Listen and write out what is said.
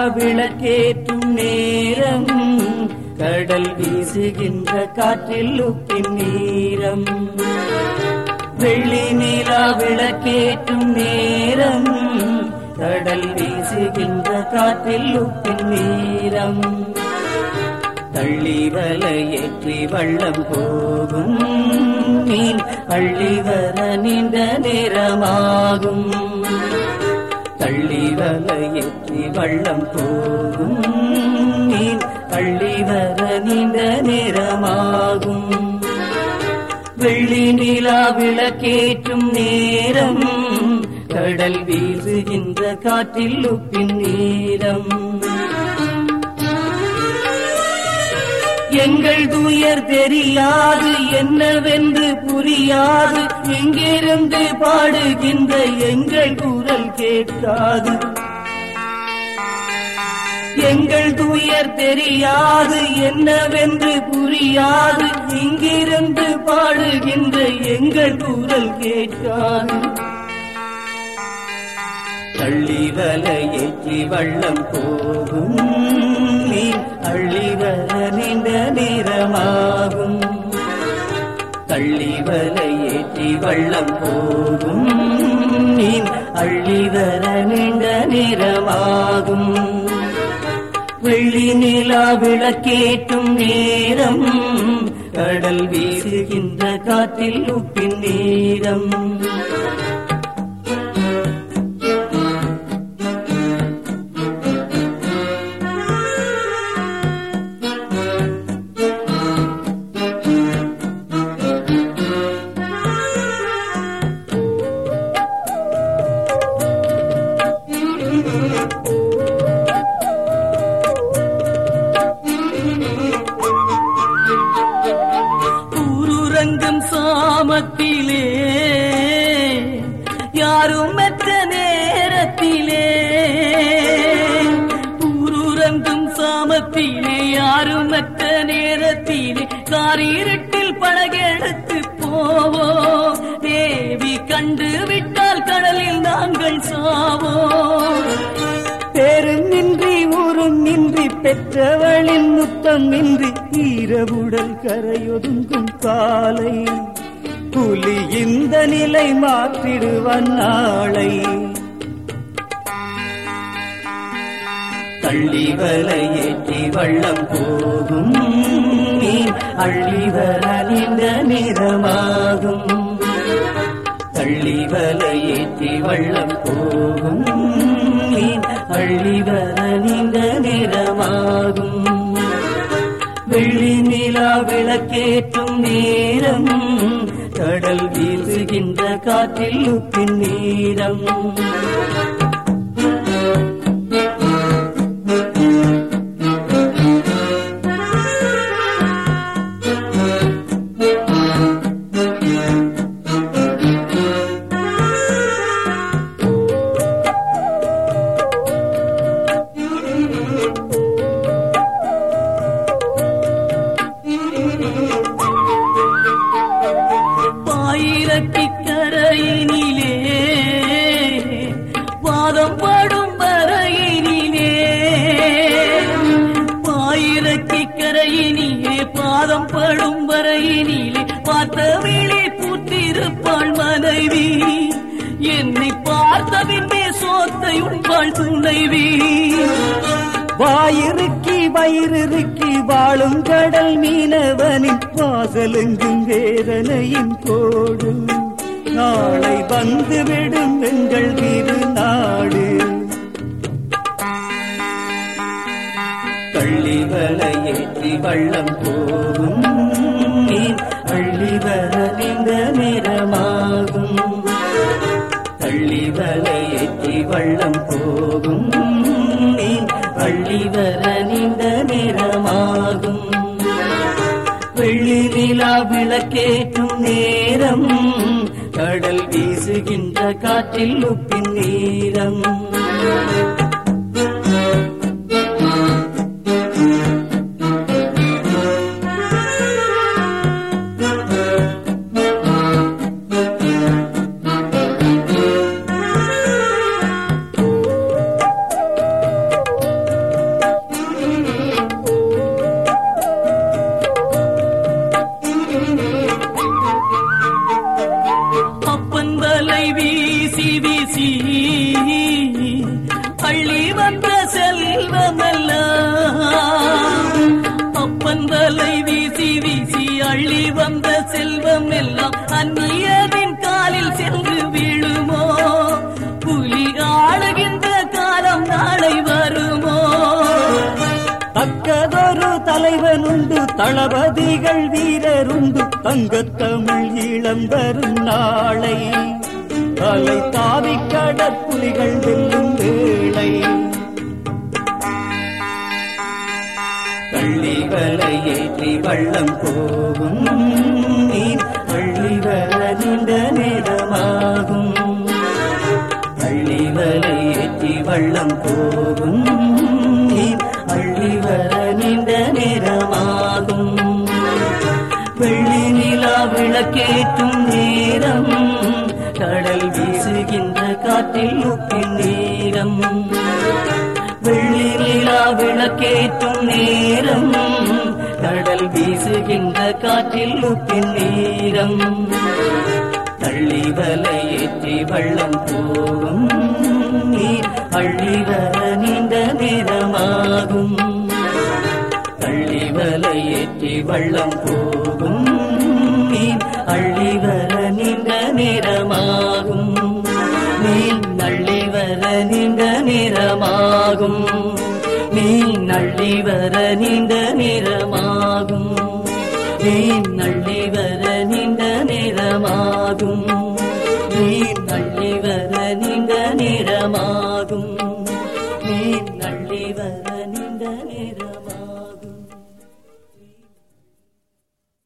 விளக்கேற்றும் நேரம் கடல் வீசுகின்ற காற்றில் உப்பின் நீரம் வெள்ளி நிலா விளக்கேற்றும் நேரம் கடல் வீசுகின்ற காற்றில் உப்பின் நீரம் தள்ளி வலையேற்றி வள்ளம் போகும் மீன் அள்ளி வர நீண்ட நேரமாகும் தள்ளி வலையேற்றி வள்ளம் போகும் மீன் அள்ளி வர நீண்ட நேரமாகும் வெள்ளி நிலா விளக்கேற்றும் நேரம் கடல் வீசுகின்ற காற்றில் உப்பின் நீரம் எங்கள் துயர் தெரியாது என்னவென்று புரியாது எங்கிருந்து பாடுகின்ற எங்கள் குரல் கேட்காது எங்கள் துயர் தெரியாது என்னவென்று புரியாது இங்கிருந்து பாடுகின்ற எங்கள் குரல் கேட்காது தள்ளி வலையேற்றி வள்ளம் போகும் நீர் அள்ளி வர நீண்ட நேரமாகும் தள்ளி வலையேற்றி வள்ளம் போகும் நீர் அள்ளி வர நீண்ட நேரமாகும் வெள்ளி நிலா விளக்கேற்றும் நேரம் கடல் வீசுகின்ற காற்றில் உப்பின் நேரம் ஊருறங்கும் சாமத்திலே யாரும் மற்ற நேரத்திலே ஊருறங்கும் சாமத்திலே யாரும் மற்ற நேரத்திலே காரிருட்டில் படகெடுத்து போவோம் தேவி கண்டு விட்டால் கடலில் நாங்கள் சாவோம் பேருமின்றி ஊரும் இன்றி பெற்றவளின் முத்தம் இன்றி ஈரவுடல் கரையொதுங்கும் காலை புலி இந்த நிலை மாற்றிடுவன் நாளை தள்ளி வலையேற்றி வள்ளம் போகும் மீன் அள்ளி வர நீண்ட நிறமாகும் தள்ளி வலையேற்றி வள்ளம் போகும் மீன் அள்ளி வர நீண்ட நிறமாகும் வெள்ளி நிலா விளக்கேற்றும் நேரம் கடல் வீசுகின்ற காற்றில் உப்பின் நீரம் பாயிரத்தி கரையினிலே வாதம் படும் வரையினிலே பாயிரத்தி கரையினிலே பாதம் படும் வரையினிலே பார்த்த விழி பூத்திருப்பாள் மனைவி என்னை பார்த்த பின்பே சோத்தை உண்பாள் துணைவி வாயிறுக்கி வயிறுக்கி வாழும் கடல் மீனவனின் வாசலெங்கும் வேதனையின் கோடு நாளை வந்துவிடும் எங்கள் திருநாடு தள்ளி வலையேற்றி வள்ளம் போகும் நீர் அள்ளி வர நீண்ட நிறமாகும் தள்ளி வலையேற்றி வள்ளம் போகும் நீர் அள்ளி வர நீண்ட நிறமாகும் வெள்ளி நிலா விளக்கேற்றும் நேரம் கடல் வீசுகின்ற காற்றில் உப்பின் நீரம் வலை வீசி வீசி அள்ளி வந்த செல்வம் எல்லாம் அந்நியரின் காலில் சென்று விழுமோ புலி ஆளுகின்ற காலம் நாளை வருமோ தக்கதொரு தலைவனுண்டு தளபதிகள் வீரருண்டு தங்கத்தமிழ் ஈழம் வரும் நாளை தலை தாவி கடற்புலிகள் வெல்லும் வேளை கள்ளி வலை ஏற்றி வள்ளம் போகும் நீர் அள்ளி வர நீண்ட நேரமாகும் அள்ளி வலை ஏற்றி வள்ளம் போகும் நீர் அள்ளி வர நீண்ட நேரமாகும் வெள்ளி நிலா விளக்கேற்றும் நேரம் கடல் வீசுகின்ற காற்றில் உப்பின் நேரம் வெள்ளி நிலா விளக்கேற்றும் நேரம் கடல் வீசுகின்ற காற்றில் உப்பின் நேரம் தள்ளி வலை ஏற்றி வள்ளம் போகும் நீர் அள்ளி வர நீண்ட நேரமாகும் தள்ளி வலை ஏற்றி வள்ளம் போகும் நீர் அள்ளி வர நீண்ட நேரமாகும் நீர் நள்ளி வர நீண்ட நேரமாகும் நீர் நள்ளி வர நீண்ட நேரமாகும் நீர் நள்ளி வர நீண்ட நேரமாகும்